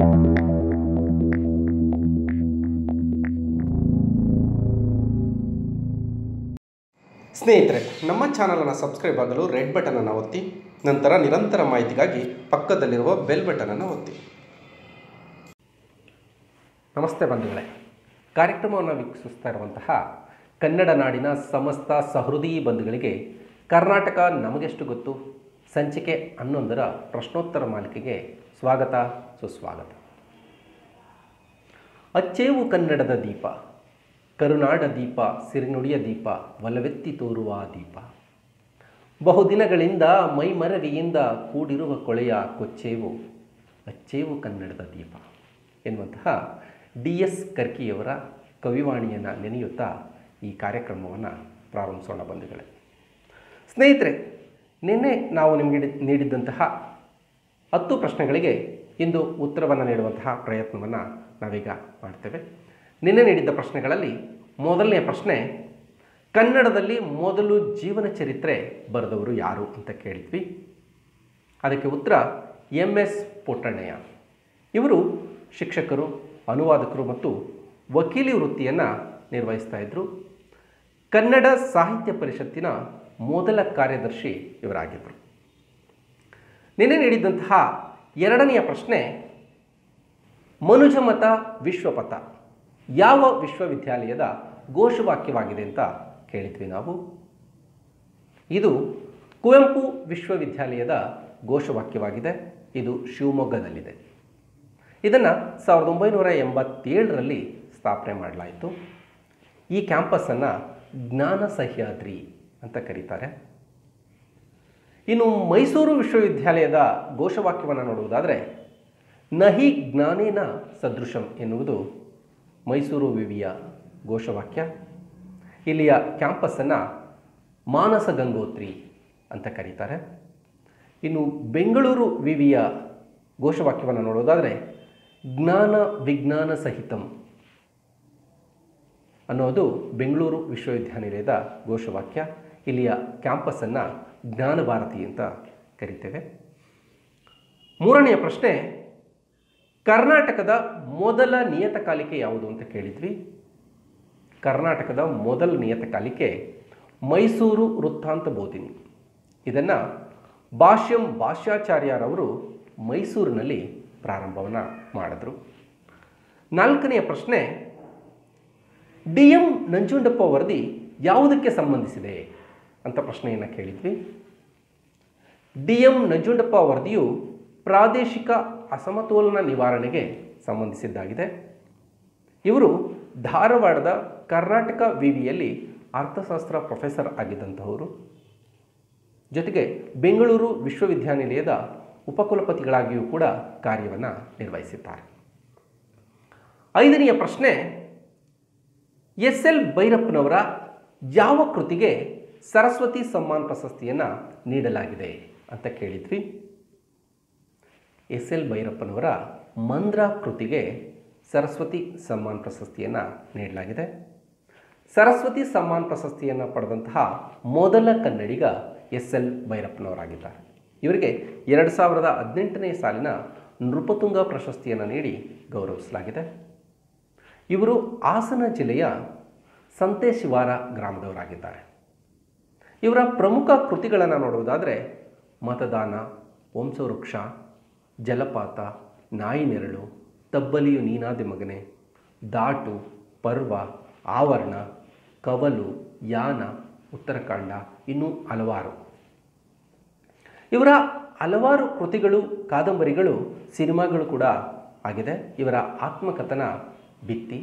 ಸ್ನೇಹಿತರೆ ನಮ್ಮ ಚಾನಲನ್ನು ಸಬ್ಸ್ಕ್ರೈಬ್ ಆಗಲು ರೆಡ್ ಬಟನನ್ನು ಒತ್ತಿ ನಂತರ ನಿರಂತರ ಮಾಹಿತಿಗಾಗಿ ಪಕ್ಕದಲ್ಲಿರುವ ಬೆಲ್ ಬಟನನ್ನು ಒತ್ತಿ ನಮಸ್ತೆ ಬಂಧುಗಳೇ ಕಾರ್ಯಕ್ರಮವನ್ನು ವೀಕ್ಷಿಸ್ತಾ ಇರುವಂತಹ ಕನ್ನಡ ನಾಡಿನ ಸಮಸ್ತ ಸಹೃದಯಿ ಬಂಧುಗಳಿಗೆ ಕರ್ನಾಟಕ ನಮಗೆಷ್ಟು ಗೊತ್ತು ಸಂಚಿಕೆ ಹನ್ನೊಂದರ ಪ್ರಶ್ನೋತ್ತರ ಮಾಲಿಕೆಗೆ ಸ್ವಾಗತ ಸುಸ್ವಾಗತ ಅಚ್ಚೇವು ಕನ್ನಡದ ದೀಪ ಕರುನಾಡ ದೀಪ ಸಿರಿನುಡಿಯ ದೀಪ ಒಲವೆತ್ತಿ ತೋರುವ ದೀಪ ಬಹುದಿನಗಳಿಂದ ಮೈಮರವಿಯಿಂದ ಕೂಡಿರುವ ಕೊಳೆಯ ಕೊಚ್ಚೇವು ಅಚ್ಚೇವು ಕನ್ನಡದ ದೀಪ ಎನ್ನುವಂತಹ ಡಿ ಎಸ್ ಕರ್ಕಿಯವರ ಕವಿವಾಣಿಯನ್ನು ನೆನೆಯುತ್ತಾ ಈ ಕಾರ್ಯಕ್ರಮವನ್ನು ಪ್ರಾರಂಭಿಸೋಣ ಬಂಧುಗಳೇ ಸ್ನೇಹಿತರೆ ನಿನ್ನೆ ನಾವು ನಿಮಗೆ ನೀಡಿದ್ದಂತಹ ಹತ್ತು ಪ್ರಶ್ನೆಗಳಿಗೆ ಇಂದು ಉತ್ತರವನ್ನು ನೀಡುವಂತಹ ಪ್ರಯತ್ನವನ್ನು ನಾವೀಗ ಮಾಡ್ತೇವೆ ನಿನ್ನೆ ನೀಡಿದ್ದ ಪ್ರಶ್ನೆಗಳಲ್ಲಿ ಮೊದಲನೆಯ ಪ್ರಶ್ನೆ ಕನ್ನಡದಲ್ಲಿ ಮೊದಲು ಜೀವನ ಚರಿತ್ರೆ ಬರೆದವರು ಯಾರು ಅಂತ ಕೇಳಿದ್ವಿ ಅದಕ್ಕೆ ಉತ್ತರ ಎಂ ಎಸ್ ಪುಟ್ಟಣ್ಣಯ್ಯ ಇವರು ಶಿಕ್ಷಕರು ಅನುವಾದಕರು ಮತ್ತು ವಕೀಲಿ ವೃತ್ತಿಯನ್ನು ನಿರ್ವಹಿಸ್ತಾ ಇದ್ದರು ಕನ್ನಡ ಸಾಹಿತ್ಯ ಪರಿಷತ್ತಿನ ಮೊದಲ ಕಾರ್ಯದರ್ಶಿ ಇವರಾಗಿದ್ದರು ನಿನ್ನೆ ನೀಡಿದ್ದಂತಹ ಎರಡನೆಯ ಪ್ರಶ್ನೆ ಮನುಜಮತ ವಿಶ್ವಪಥ ಯಾವ ವಿಶ್ವವಿದ್ಯಾಲಯದ ಘೋಷವಾಕ್ಯವಾಗಿದೆ ಅಂತ ಕೇಳಿದ್ವಿ ನಾವು ಇದು ಕುವೆಂಪು ವಿಶ್ವವಿದ್ಯಾಲಯದ ಘೋಷವಾಕ್ಯವಾಗಿದೆ ಇದು ಶಿವಮೊಗ್ಗದಲ್ಲಿದೆ ಇದನ್ನು ಸಾವಿರದ ಒಂಬೈನೂರ ಎಂಬತ್ತೇಳರಲ್ಲಿ ಸ್ಥಾಪನೆ ಮಾಡಲಾಯಿತು ಈ ಕ್ಯಾಂಪಸ್ಸನ್ನು ಜ್ಞಾನ ಸಹ್ಯಾದ್ರಿ ಅಂತ ಕರೀತಾರೆ ಇನ್ನು ಮೈಸೂರು ವಿಶ್ವವಿದ್ಯಾಲಯದ ಘೋಷವಾಕ್ಯವನ್ನು ನೋಡುವುದಾದರೆ ನಹಿ ಜ್ಞಾನೇನ ಸದೃಶಂ ಎನ್ನುವುದು ಮೈಸೂರು ವಿವಿಯ ಘೋಷವಾಕ್ಯ ಇಲ್ಲಿಯ ಕ್ಯಾಂಪಸ್ಸನ್ನು ಮಾನಸ ಗಂಗೋತ್ರಿ ಅಂತ ಕರೀತಾರೆ ಇನ್ನು ಬೆಂಗಳೂರು ವಿವಿಯ ಘೋಷವಾಕ್ಯವನ್ನು ನೋಡೋದಾದರೆ ಜ್ಞಾನ ವಿಜ್ಞಾನ ಸಹಿತಂ ಅನ್ನೋದು ಬೆಂಗಳೂರು ವಿಶ್ವವಿದ್ಯಾನಿಲಯದ ಘೋಷವಾಕ್ಯ ಇಲ್ಲಿಯ ಕ್ಯಾಂಪಸ್ಸನ್ನು ಜ್ಞಾನ ಭಾರತಿ ಅಂತ ಕರಿತೇವೆ ಮೂರನೆಯ ಪ್ರಶ್ನೆ ಕರ್ನಾಟಕದ ಮೊದಲ ನಿಯತಕಾಲಿಕೆ ಯಾವುದು ಅಂತ ಕೇಳಿದ್ವಿ ಕರ್ನಾಟಕದ ಮೊದಲ ನಿಯತಕಾಲಿಕೆ ಮೈಸೂರು ವೃತ್ತಾಂತ ಬೋಧಿನಿ ಇದನ್ನು ಭಾಷ್ಯಂ ಭಾಷ್ಯಾಚಾರ್ಯರವರು ಮೈಸೂರಿನಲ್ಲಿ ಪ್ರಾರಂಭವನ್ನು ಮಾಡಿದ್ರು ನಾಲ್ಕನೆಯ ಪ್ರಶ್ನೆ ಡಿ ಎಂ ನಂಜುಂಡಪ್ಪ ವರದಿ ಯಾವುದಕ್ಕೆ ಸಂಬಂಧಿಸಿದೆ ಅಂತ ಪ್ರಶ್ನೆಯನ್ನು ಕೇಳಿದ್ವಿ ಡಿ ಎಂ ನಂಜುಂಡಪ್ಪ ವರದಿಯು ಪ್ರಾದೇಶಿಕ ಅಸಮತೋಲನ ನಿವಾರಣೆಗೆ ಸಂಬಂಧಿಸಿದ್ದಾಗಿದೆ ಇವರು ಧಾರವಾಡದ ಕರ್ನಾಟಕ ವಿವಿಯಲ್ಲಿ ಅರ್ಥಶಾಸ್ತ್ರ ಪ್ರೊಫೆಸರ್ ಆಗಿದ್ದಂತಹವರು ಜೊತೆಗೆ ಬೆಂಗಳೂರು ವಿಶ್ವವಿದ್ಯಾನಿಲಯದ ಉಪಕುಲಪತಿಗಳಾಗಿಯೂ ಕೂಡ ಕಾರ್ಯವನ್ನು ನಿರ್ವಹಿಸಿದ್ದಾರೆ ಐದನೆಯ ಪ್ರಶ್ನೆ ಎಸ್ ಎಲ್ ಭೈರಪ್ಪನವರ ಯಾವ ಕೃತಿಗೆ ಸರಸ್ವತಿ ಸಮ್ಮಾನ್ ಪ್ರಶಸ್ತಿಯನ್ನು ನೀಡಲಾಗಿದೆ ಅಂತ ಕೇಳಿದ್ವಿ ಎಸ್ ಎಲ್ ಭೈರಪ್ಪನವರ ಮಂದ್ರ ಕೃತಿಗೆ ಸರಸ್ವತಿ ಸಮ್ಮಾನ್ ಪ್ರಶಸ್ತಿಯನ್ನು ನೀಡಲಾಗಿದೆ ಸರಸ್ವತಿ ಸಮ್ಮಾನ್ ಪ್ರಶಸ್ತಿಯನ್ನು ಪಡೆದಂತಹ ಮೊದಲ ಕನ್ನಡಿಗ ಎಸ್ ಎಲ್ ಭೈರಪ್ಪನವರಾಗಿದ್ದಾರೆ ಇವರಿಗೆ ಎರಡು ಸಾವಿರದ ಹದಿನೆಂಟನೇ ಸಾಲಿನ ನೃಪತುಂಗ ಪ್ರಶಸ್ತಿಯನ್ನು ನೀಡಿ ಗೌರವಿಸಲಾಗಿದೆ ಇವರು ಹಾಸನ ಜಿಲ್ಲೆಯ ಸಂತೇಶಿವಾರ ಗ್ರಾಮದವರಾಗಿದ್ದಾರೆ ಇವರ ಪ್ರಮುಖ ಕೃತಿಗಳನ್ನು ನೋಡುವುದಾದರೆ ಮತದಾನ ವಂಶವೃಕ್ಷ ಜಲಪಾತ ನಾಯಿ ನೆರಳು ತಬ್ಬಲಿಯು ನೀನಾದೆ ಮಗನೆ ದಾಟು ಪರ್ವ ಆವರಣ ಕವಲು ಯಾನ ಉತ್ತರಕಾಂಡ ಇನ್ನೂ ಹಲವಾರು ಇವರ ಹಲವಾರು ಕೃತಿಗಳು ಕಾದಂಬರಿಗಳು ಸಿನಿಮಾಗಳು ಕೂಡ ಆಗಿದೆ ಇವರ ಆತ್ಮಕಥನ ಭಿತ್ತಿ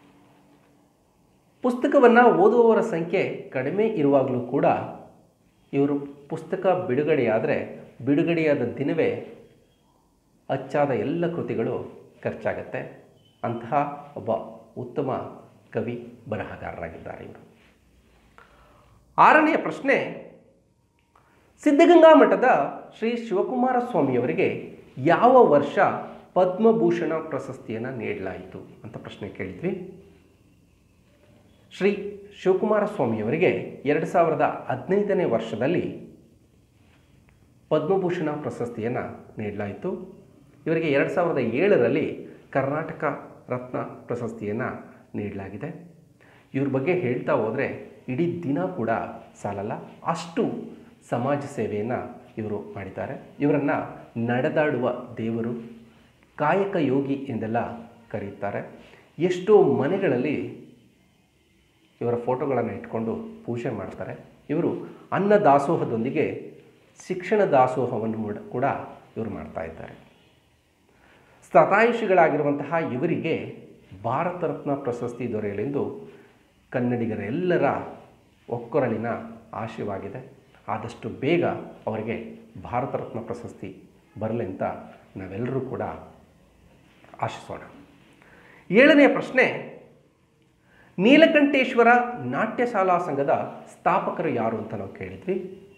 ಪುಸ್ತಕವನ್ನು ಓದುವವರ ಸಂಖ್ಯೆ ಕಡಿಮೆ ಇರುವಾಗಲೂ ಕೂಡ ಇವರು ಪುಸ್ತಕ ಬಿಡುಗಡೆಯಾದರೆ ಬಿಡುಗಡೆಯಾದ ದಿನವೇ ಅಚ್ಚಾದ ಎಲ್ಲ ಕೃತಿಗಳು ಖರ್ಚಾಗತ್ತೆ ಅಂತಹ ಒಬ್ಬ ಉತ್ತಮ ಕವಿ ಬರಹಗಾರರಾಗಿದ್ದಾರೆ ಇವರು ಆರನೆಯ ಪ್ರಶ್ನೆ ಸಿದ್ಧಗಂಗಾ ಮಠದ ಶ್ರೀ ಶಿವಕುಮಾರ ಸ್ವಾಮಿಯವರಿಗೆ ಯಾವ ವರ್ಷ ಪದ್ಮಭೂಷಣ ಪ್ರಶಸ್ತಿಯನ್ನು ನೀಡಲಾಯಿತು ಅಂತ ಪ್ರಶ್ನೆ ಕೇಳಿದ್ವಿ ಶ್ರೀ ಶಿವಕುಮಾರ ಸ್ವಾಮಿಯವರಿಗೆ ಎರಡು ಸಾವಿರದ ಹದಿನೈದನೇ ವರ್ಷದಲ್ಲಿ ಪದ್ಮಭೂಷಣ ಪ್ರಶಸ್ತಿಯನ್ನು ನೀಡಲಾಯಿತು ಇವರಿಗೆ ಎರಡು ಸಾವಿರದ ಏಳರಲ್ಲಿ ಕರ್ನಾಟಕ ರತ್ನ ಪ್ರಶಸ್ತಿಯನ್ನು ನೀಡಲಾಗಿದೆ ಇವ್ರ ಬಗ್ಗೆ ಹೇಳ್ತಾ ಹೋದರೆ ಇಡೀ ದಿನ ಕೂಡ ಸಾಲಲ್ಲ ಅಷ್ಟು ಸಮಾಜ ಸೇವೆಯನ್ನು ಇವರು ಮಾಡಿದ್ದಾರೆ ಇವರನ್ನು ನಡೆದಾಡುವ ದೇವರು ಕಾಯಕ ಯೋಗಿ ಎಂದೆಲ್ಲ ಕರೆಯುತ್ತಾರೆ ಎಷ್ಟೋ ಮನೆಗಳಲ್ಲಿ ಇವರ ಫೋಟೋಗಳನ್ನು ಇಟ್ಕೊಂಡು ಪೂಜೆ ಮಾಡ್ತಾರೆ ಇವರು ಅನ್ನ ದಾಸೋಹದೊಂದಿಗೆ ಶಿಕ್ಷಣ ದಾಸೋಹವನ್ನು ಮೂಡ- ಕೂಡ ಇವರು ಮಾಡ್ತಾ ಇದ್ದಾರೆ ಶತಾಯುಷಿಗಳಾಗಿರುವಂತಹ ಇವರಿಗೆ ಭಾರತ ರತ್ನ ಪ್ರಶಸ್ತಿ ದೊರೆಯಲೆಂದು ಕನ್ನಡಿಗರೆಲ್ಲರ ಒಕ್ಕೊರಲಿನ ಆಶಯವಾಗಿದೆ ಆದಷ್ಟು ಬೇಗ ಅವರಿಗೆ ಭಾರತ ರತ್ನ ಪ್ರಶಸ್ತಿ ಬರಲಿ ಅಂತ ನಾವೆಲ್ಲರೂ ಕೂಡ ಆಶಿಸೋಣ ಏಳನೆಯ ಪ್ರಶ್ನೆ ನೀಲಕಂಠೇಶ್ವರ ನಾಟ್ಯಶಾಲಾ ಸಂಘದ ಸ್ಥಾಪಕರು ಯಾರು ಅಂತ ನಾವು ಕೇಳಿದ್ವಿ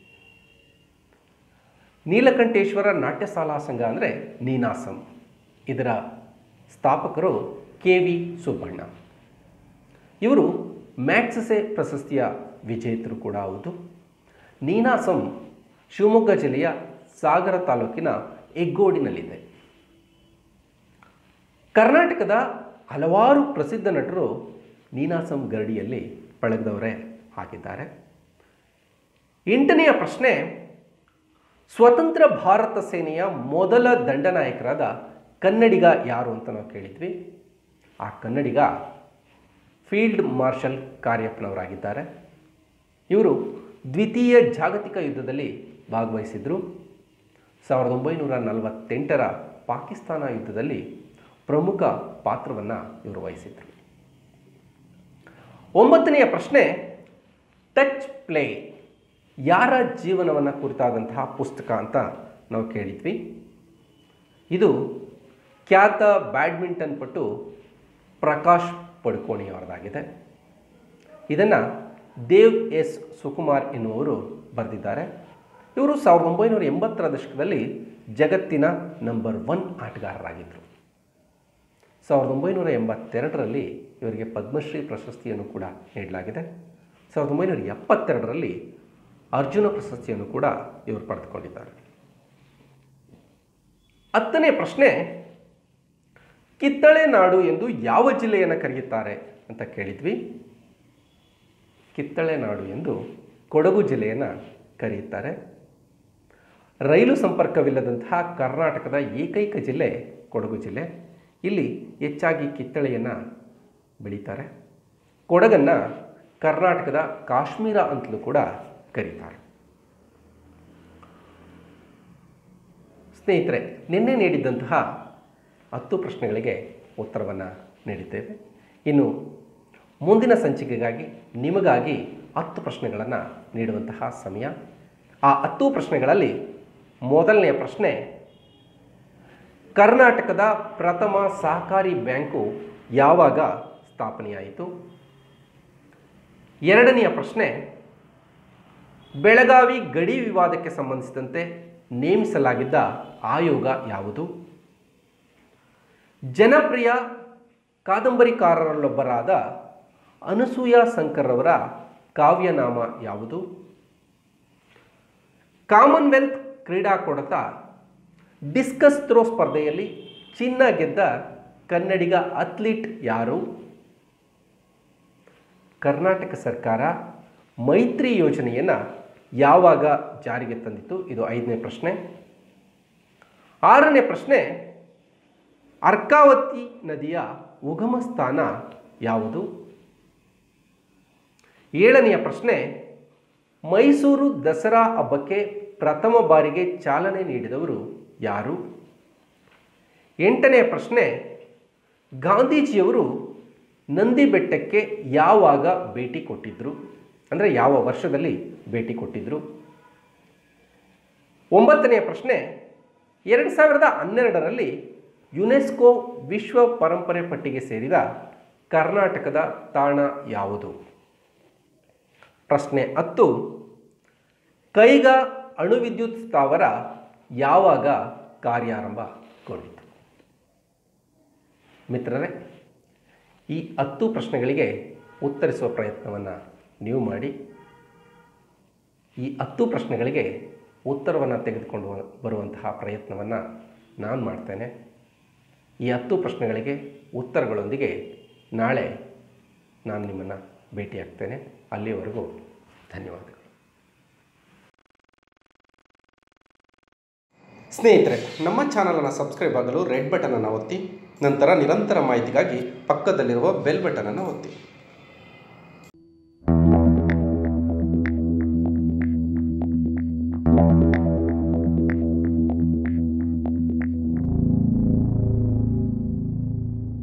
ನೀಲಕಂಠೇಶ್ವರ ನಾಟ್ಯಶಾಲಾ ಸಂಘ ಅಂದರೆ ನೀನಾಸಂ ಇದರ ಸ್ಥಾಪಕರು ಕೆ ವಿ ಸುಬ್ಬಣ್ಣ ಇವರು ಮ್ಯಾಕ್ಸಸೆ ಪ್ರಶಸ್ತಿಯ ವಿಜೇತರು ಕೂಡ ಹೌದು ನೀನಾಸಂ ಶಿವಮೊಗ್ಗ ಜಿಲ್ಲೆಯ ಸಾಗರ ತಾಲೂಕಿನ ಎಗ್ಗೋಡಿನಲ್ಲಿದೆ ಕರ್ನಾಟಕದ ಹಲವಾರು ಪ್ರಸಿದ್ಧ ನಟರು ನೀನಾಸಂ ಗರಡಿಯಲ್ಲಿ ಪಳಗದವರೇ ಆಗಿದ್ದಾರೆ ಎಂಟನೆಯ ಪ್ರಶ್ನೆ ಸ್ವತಂತ್ರ ಭಾರತ ಸೇನೆಯ ಮೊದಲ ದಂಡನಾಯಕರಾದ ಕನ್ನಡಿಗ ಯಾರು ಅಂತ ನಾವು ಕೇಳಿದ್ವಿ ಆ ಕನ್ನಡಿಗ ಫೀಲ್ಡ್ ಮಾರ್ಷಲ್ ಕಾರ್ಯಪ್ಪನವರಾಗಿದ್ದಾರೆ ಇವರು ದ್ವಿತೀಯ ಜಾಗತಿಕ ಯುದ್ಧದಲ್ಲಿ ಭಾಗವಹಿಸಿದರು ಸಾವಿರದ ಒಂಬೈನೂರ ನಲವತ್ತೆಂಟರ ಪಾಕಿಸ್ತಾನ ಯುದ್ಧದಲ್ಲಿ ಪ್ರಮುಖ ಪಾತ್ರವನ್ನು ಇವರು ವಹಿಸಿದರು ಒಂಬತ್ತನೆಯ ಪ್ರಶ್ನೆ ಟಚ್ ಪ್ಲೇ ಯಾರ ಜೀವನವನ್ನು ಕುರಿತಾದಂತಹ ಪುಸ್ತಕ ಅಂತ ನಾವು ಕೇಳಿದ್ವಿ ಇದು ಖ್ಯಾತ ಬ್ಯಾಡ್ಮಿಂಟನ್ ಪಟು ಪ್ರಕಾಶ್ ಪಡುಕೋಣಿಯವರದಾಗಿದೆ ಇದನ್ನು ದೇವ್ ಎಸ್ ಸುಕುಮಾರ್ ಎನ್ನುವರು ಬರೆದಿದ್ದಾರೆ ಇವರು ಸಾವಿರದ ಒಂಬೈನೂರ ಎಂಬತ್ತರ ದಶಕದಲ್ಲಿ ಜಗತ್ತಿನ ನಂಬರ್ ಒನ್ ಆಟಗಾರರಾಗಿದ್ದರು ಸಾವಿರದ ಒಂಬೈನೂರ ಎಂಬತ್ತೆರಡರಲ್ಲಿ ಇವರಿಗೆ ಪದ್ಮಶ್ರೀ ಪ್ರಶಸ್ತಿಯನ್ನು ಕೂಡ ನೀಡಲಾಗಿದೆ ಸಾವಿರದ ಒಂಬೈನೂರ ಎಪ್ಪತ್ತೆರಡರಲ್ಲಿ ಅರ್ಜುನ ಪ್ರಶಸ್ತಿಯನ್ನು ಕೂಡ ಇವರು ಪಡೆದುಕೊಂಡಿದ್ದಾರೆ ಹತ್ತನೇ ಪ್ರಶ್ನೆ ಕಿತ್ತಳೆ ನಾಡು ಎಂದು ಯಾವ ಜಿಲ್ಲೆಯನ್ನು ಕರೆಯುತ್ತಾರೆ ಅಂತ ಕೇಳಿದ್ವಿ ಕಿತ್ತಳೆ ನಾಡು ಎಂದು ಕೊಡಗು ಜಿಲ್ಲೆಯನ್ನು ಕರೆಯುತ್ತಾರೆ ರೈಲು ಸಂಪರ್ಕವಿಲ್ಲದಂತಹ ಕರ್ನಾಟಕದ ಏಕೈಕ ಜಿಲ್ಲೆ ಕೊಡಗು ಜಿಲ್ಲೆ ಇಲ್ಲಿ ಹೆಚ್ಚಾಗಿ ಕಿತ್ತಳೆಯನ್ನು ಬೆಳೀತಾರೆ ಕೊಡಗನ್ನು ಕರ್ನಾಟಕದ ಕಾಶ್ಮೀರ ಅಂತಲೂ ಕೂಡ ಕರೀತಾರೆ ಸ್ನೇಹಿತರೆ ನಿನ್ನೆ ನೀಡಿದ್ದಂತಹ ಹತ್ತು ಪ್ರಶ್ನೆಗಳಿಗೆ ಉತ್ತರವನ್ನು ನೀಡಿದ್ದೇವೆ ಇನ್ನು ಮುಂದಿನ ಸಂಚಿಕೆಗಾಗಿ ನಿಮಗಾಗಿ ಹತ್ತು ಪ್ರಶ್ನೆಗಳನ್ನು ನೀಡುವಂತಹ ಸಮಯ ಆ ಹತ್ತು ಪ್ರಶ್ನೆಗಳಲ್ಲಿ ಮೊದಲನೆಯ ಪ್ರಶ್ನೆ ಕರ್ನಾಟಕದ ಪ್ರಥಮ ಸಹಕಾರಿ ಬ್ಯಾಂಕು ಯಾವಾಗ ಸ್ಥಾಪನೆಯಾಯಿತು ಎರಡನೆಯ ಪ್ರಶ್ನೆ ಬೆಳಗಾವಿ ಗಡಿ ವಿವಾದಕ್ಕೆ ಸಂಬಂಧಿಸಿದಂತೆ ನೇಮಿಸಲಾಗಿದ್ದ ಆಯೋಗ ಯಾವುದು ಜನಪ್ರಿಯ ಕಾದಂಬರಿಕಾರರಲ್ಲೊಬ್ಬರಾದ ಅನಸೂಯ ಶಂಕರ್ರವರ ಕಾವ್ಯನಾಮ ಯಾವುದು ಕಾಮನ್ವೆಲ್ತ್ ಕ್ರೀಡಾಕೂಟದ ಡಿಸ್ಕಸ್ ಥ್ರೋ ಸ್ಪರ್ಧೆಯಲ್ಲಿ ಚಿನ್ನ ಗೆದ್ದ ಕನ್ನಡಿಗ ಅಥ್ಲೀಟ್ ಯಾರು ಕರ್ನಾಟಕ ಸರ್ಕಾರ ಮೈತ್ರಿ ಯೋಜನೆಯನ್ನು ಯಾವಾಗ ಜಾರಿಗೆ ತಂದಿತು ಇದು ಐದನೇ ಪ್ರಶ್ನೆ ಆರನೇ ಪ್ರಶ್ನೆ ಅರ್ಕಾವತಿ ನದಿಯ ಉಗಮ ಸ್ಥಾನ ಯಾವುದು ಏಳನೆಯ ಪ್ರಶ್ನೆ ಮೈಸೂರು ದಸರಾ ಹಬ್ಬಕ್ಕೆ ಪ್ರಥಮ ಬಾರಿಗೆ ಚಾಲನೆ ನೀಡಿದವರು ಯಾರು ಎಂಟನೆಯ ಪ್ರಶ್ನೆ ಗಾಂಧೀಜಿಯವರು ನಂದಿ ಬೆಟ್ಟಕ್ಕೆ ಯಾವಾಗ ಭೇಟಿ ಕೊಟ್ಟಿದ್ದರು ಅಂದರೆ ಯಾವ ವರ್ಷದಲ್ಲಿ ಭೇಟಿ ಕೊಟ್ಟಿದ್ದರು ಒಂಬತ್ತನೆಯ ಪ್ರಶ್ನೆ ಎರಡು ಸಾವಿರದ ಹನ್ನೆರಡರಲ್ಲಿ ಯುನೆಸ್ಕೋ ವಿಶ್ವ ಪರಂಪರೆ ಪಟ್ಟಿಗೆ ಸೇರಿದ ಕರ್ನಾಟಕದ ತಾಣ ಯಾವುದು ಪ್ರಶ್ನೆ ಹತ್ತು ಕೈಗ ಅಣುವಿದ್ಯುತ್ ಸ್ಥಾವರ ಯಾವಾಗ ಕಾರ್ಯಾರಂಭಗೊಂಡಿತು ಮಿತ್ರರೇ ಈ ಹತ್ತು ಪ್ರಶ್ನೆಗಳಿಗೆ ಉತ್ತರಿಸುವ ಪ್ರಯತ್ನವನ್ನು ನೀವು ಮಾಡಿ ಈ ಹತ್ತು ಪ್ರಶ್ನೆಗಳಿಗೆ ಉತ್ತರವನ್ನು ತೆಗೆದುಕೊಂಡು ಬರುವಂತಹ ಪ್ರಯತ್ನವನ್ನು ನಾನು ಮಾಡ್ತೇನೆ ಈ ಹತ್ತು ಪ್ರಶ್ನೆಗಳಿಗೆ ಉತ್ತರಗಳೊಂದಿಗೆ ನಾಳೆ ನಾನು ನಿಮ್ಮನ್ನು ಭೇಟಿಯಾಗ್ತೇನೆ ಅಲ್ಲಿವರೆಗೂ ಧನ್ಯವಾದಗಳು ಸ್ನೇಹಿತರೆ ನಮ್ಮ ಚಾನಲನ್ನು ಸಬ್ಸ್ಕ್ರೈಬ್ ಆಗಲು ರೆಡ್ ಬಟನನ್ನು ಒತ್ತಿ ನಂತರ ನಿರಂತರ ಮಾಹಿತಿಗಾಗಿ ಪಕ್ಕದಲ್ಲಿರುವ ಬೆಲ್ ಬಟನನ್ನು ಒತ್ತಿ